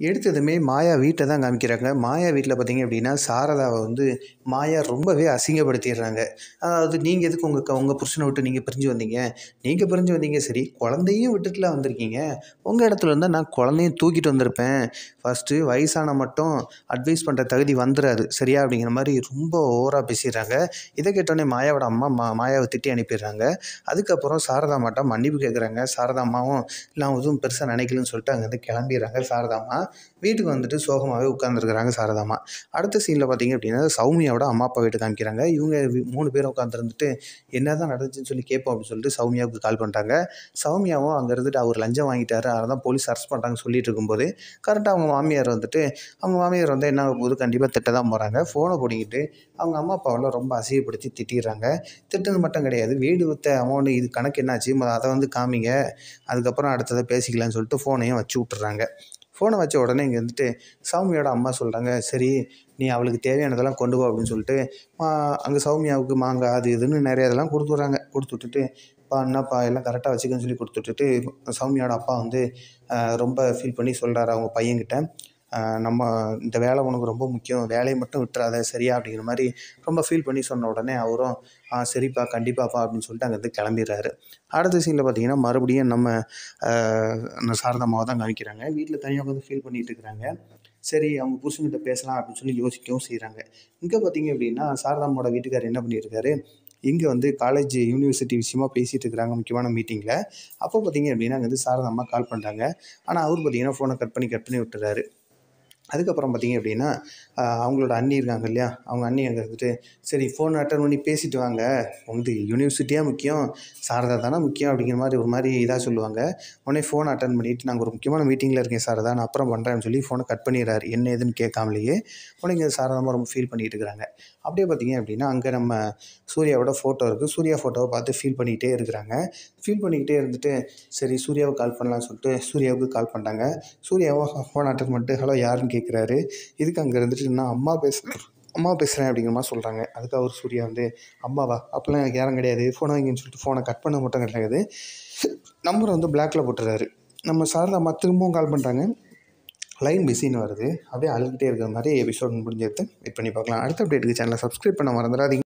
எடுத்ததுமே மாயா வீட்டை தான் காமிக்கிறாங்க மாயா வீட்டில் பார்த்தீங்க அப்படின்னா சாரதாவை வந்து மாயா ரொம்பவே அசிங்கப்படுத்திடுறாங்க அதாவது நீங்கள் எதுக்கு உங்கள் உங்கள் புருஷனை விட்டு நீங்கள் பிரிஞ்சு வந்தீங்க நீங்கள் பிரிஞ்சு வந்தீங்க சரி குழந்தையும் விட்டுட்டுலாம் வந்திருக்கீங்க உங்கள் இடத்துல இருந்தால் நான் குழந்தையும் தூக்கிட்டு வந்திருப்பேன் ஃபஸ்ட்டு வயசான மட்டும் அட்வைஸ் பண்ணுற தகுதி வந்துடாது சரியா அப்படிங்கிற மாதிரி ரொம்ப ஓவராக பேசிடுறாங்க இதை கேட்டோடனே மாயாவோட அம்மா மா மாயாவை திட்டி அனுப்பிடுறாங்க அதுக்கப்புறம் சாரதா அம்மாட்ட மன்னிப்பு கேட்குறாங்க சாரதா அம்மாவும் நான் எதுவும் பெருசாக நினைக்கலன்னு சொல்லிட்டு அங்கேருந்து கிளம்பிடுறாங்க சாரதா அம்மா வீட்டுக்கு வந்துட்டு சோகமாகவே உட்காந்துருக்குறாங்க சாரதா அம்மா அடுத்த சீனில் பார்த்தீங்க அப்படின்னா சௌமியாவோட அம்மா அப்பா வீட்டு காமிக்கிறாங்க இவங்க வி- மூணு பேரும் உட்காந்துருந்துட்டு என்ன தான் நடந்துச்சுன்னு சொல்லி கேட்போம் அப்படின்னு சொல்லிட்டு சௌமியாவுக்கு கால் பண்ணிட்டாங்க சௌமியாவும் அங்கே இருந்துட்டு அவர் லஞ்சம் வாங்கிட்டாரு அதை தான் போலீஸ் அரெஸ்ட் பண்ணுறாங்க சொல்லிட்டு இருக்கும்போது கரெக்டாக அவங்க மாமியார் வந்துட்டு அவங்க மாமியார் வந்து என்ன ஆக போகுது கண்டிப்பாக திட்ட தான் போகிறாங்க ஃபோனை பிடிங்கிட்டு அவங்க அம்மா அப்பாவெல்லாம் ரொம்ப அசிங்கப்படுத்தி திட்டிடுறாங்க திட்டுறது மட்டும் கிடையாது வீடு வித்த அமௌண்ட் இது கணக்கு என்னாச்சு மொத அதை வந்து காமிங்க அதுக்கப்புறம் அடுத்ததை பேசிக்கலாம்னு சொல்லிட்டு ஃபோனையும் வச்சு விட்டுறாங்க ஃபோனை வச்ச உடனே இங்கே வந்துட்டு சௌமியோட அம்மா சொல்கிறாங்க சரி நீ அவளுக்கு தேவையானதெல்லாம் கொண்டு போ அப்படின்னு சொல்லிட்டு அங்கே சௌமியாவுக்கு மாங்காய் அது இதுன்னு நிறைய இதெல்லாம் கொடுத்து விட்றாங்க கொடுத்து விட்டுட்டு பா என்னப்பா எல்லாம் கரெக்டாக வச்சுக்கன்னு சொல்லி கொடுத்து விட்டுட்டு சௌமியோட அப்பா வந்து ஆஹ், ரொம்ப ஃபீல் பண்ணி சொல்கிறாரு அவங்க பையன்கிட்ட ஆஹ், நம்ம இந்த வேலை உனக்கு ரொம்ப முக்கியம் வேலையை மட்டும் விட்டுறாத சரியா அப்படிங்கிற மாதிரி ரொம்ப ஃபீல் பண்ணி சொன்ன உடனே அவரும் ஆ சரிப்பா கண்டிப்பாப்பா அப்படின்னு சொல்லிட்டு அங்கேருந்து கிளம்பிடுறாரு அடுத்த சீனில் பார்த்தீங்கன்னா மறுபடியும் நம்ம ஆஹ், நம்ம சாரதாமாவை தான் காமிக்கிறாங்க வீட்டில் தனியாக உட்காந்து ஃபீல் பண்ணிட்டு இருக்கிறாங்க சரி அவங்க புருஷன்கிட்ட பேசலாம் அப்படின்னு சொல்லி யோசிக்கவும் செய்கிறாங்க இங்கே பார்த்தீங்க அப்படின்னா சாரதாமாவோட வீட்டுக்காரர் என்ன பண்ணியிருக்காரு இங்கே வந்து காலேஜ் யூனிவர்சிட்டி விஷயமா பேசிகிட்டு இருக்கிறாங்க முக்கியமான மீட்டிங்கில் அப்போ பார்த்தீங்க அப்படின்னா அங்கே வந்து சாரதாம்மா கால் பண்ணுறாங்க ஆனால் அவர் பார்த்தீங்கன்னா ஃபோனை கட் பண்ணி கட் பண்ணி விட்டுறாரு அதுக்கப்புறம் பார்த்தீங்க அப்படின்னா ஆஹ், அவங்களோட அண்ணி இருக்காங்க இல்லையா அவங்க அண்ணி அங்கே இருந்துட்டு சரி ஃபோன் அட்டன் பண்ணி பேசிட்டு வாங்க உங்களுக்கு யூனிவர்சிட்டியாக முக்கியம் சாரதா தானே முக்கியம் அப்படிங்கிற மாதிரி ஒரு மாதிரி இதாக சொல்லுவாங்க உடனே ஃபோன் அட்டன் பண்ணிவிட்டு நாங்கள் ஒரு முக்கியமான மீட்டிங்கில் இருக்கேன் சாரதா நான் அப்புறம் பண்ணுறேன்னு சொல்லி ஃபோனை கட் பண்ணிடுறாரு என்ன ஏதுன்னு கேட்காமலேயே உடனே இங்கே சாரதாமா ரொம்ப ஃபீல் பண்ணிட்டு இருக்கிறாங்க அப்படியே பார்த்தீங்க அப்படின்னா அங்கே நம்ம சூர்யாவோட ஃபோட்டோ இருக்குது சூர்யா ஃபோட்டோவை பார்த்து ஃபீல் பண்ணிக்கிட்டே இருக்கிறாங்க ஃபீல் பண்ணிக்கிட்டே இருந்துட்டு சரி சூர்யாவை கால் பண்ணலாம்னு சொல்லிட்டு சூர்யாவுக்கு கால் பண்ணிட்டாங்க சூர்யாவும் ஃபோன் அட்டன் பண்ணிட்டு ஹலோ யாருன்னு கேட்குறாரு இதுக்கு அங்கே இருந்துட்டு நான் அம்மா பேசுகிறேன் அம்மா பேசுகிறேன் அப்படிங்கிற மாதிரி சொல்கிறாங்க அதுக்கு அவர் சூர்யா வந்து அம்மாவா அப்போல்லாம் எனக்கு யாரும் கிடையாது ஃபோனை வைங்கன்னு சொல்லிட்டு ஃபோனை கட் பண்ண மட்டும் கிடையாது நம்பரை வந்து பிளாக்ல போட்டுறாரு நம்ம சாரதா அம்மா திரும்பவும் கால் பண்ணுறாங்க லைன் பிஸின்னு வருது அப்படியே அழுதுகிட்டே இருக்கிற மாதிரி எபிசோட் முடிஞ்சது வெயிட் பண்ணி பார்க்கலாம் அடுத்த அப்டேட்டுக்கு சேனலை சப்ஸ்கிரைப் பண்ண மறந்துடாதீங்க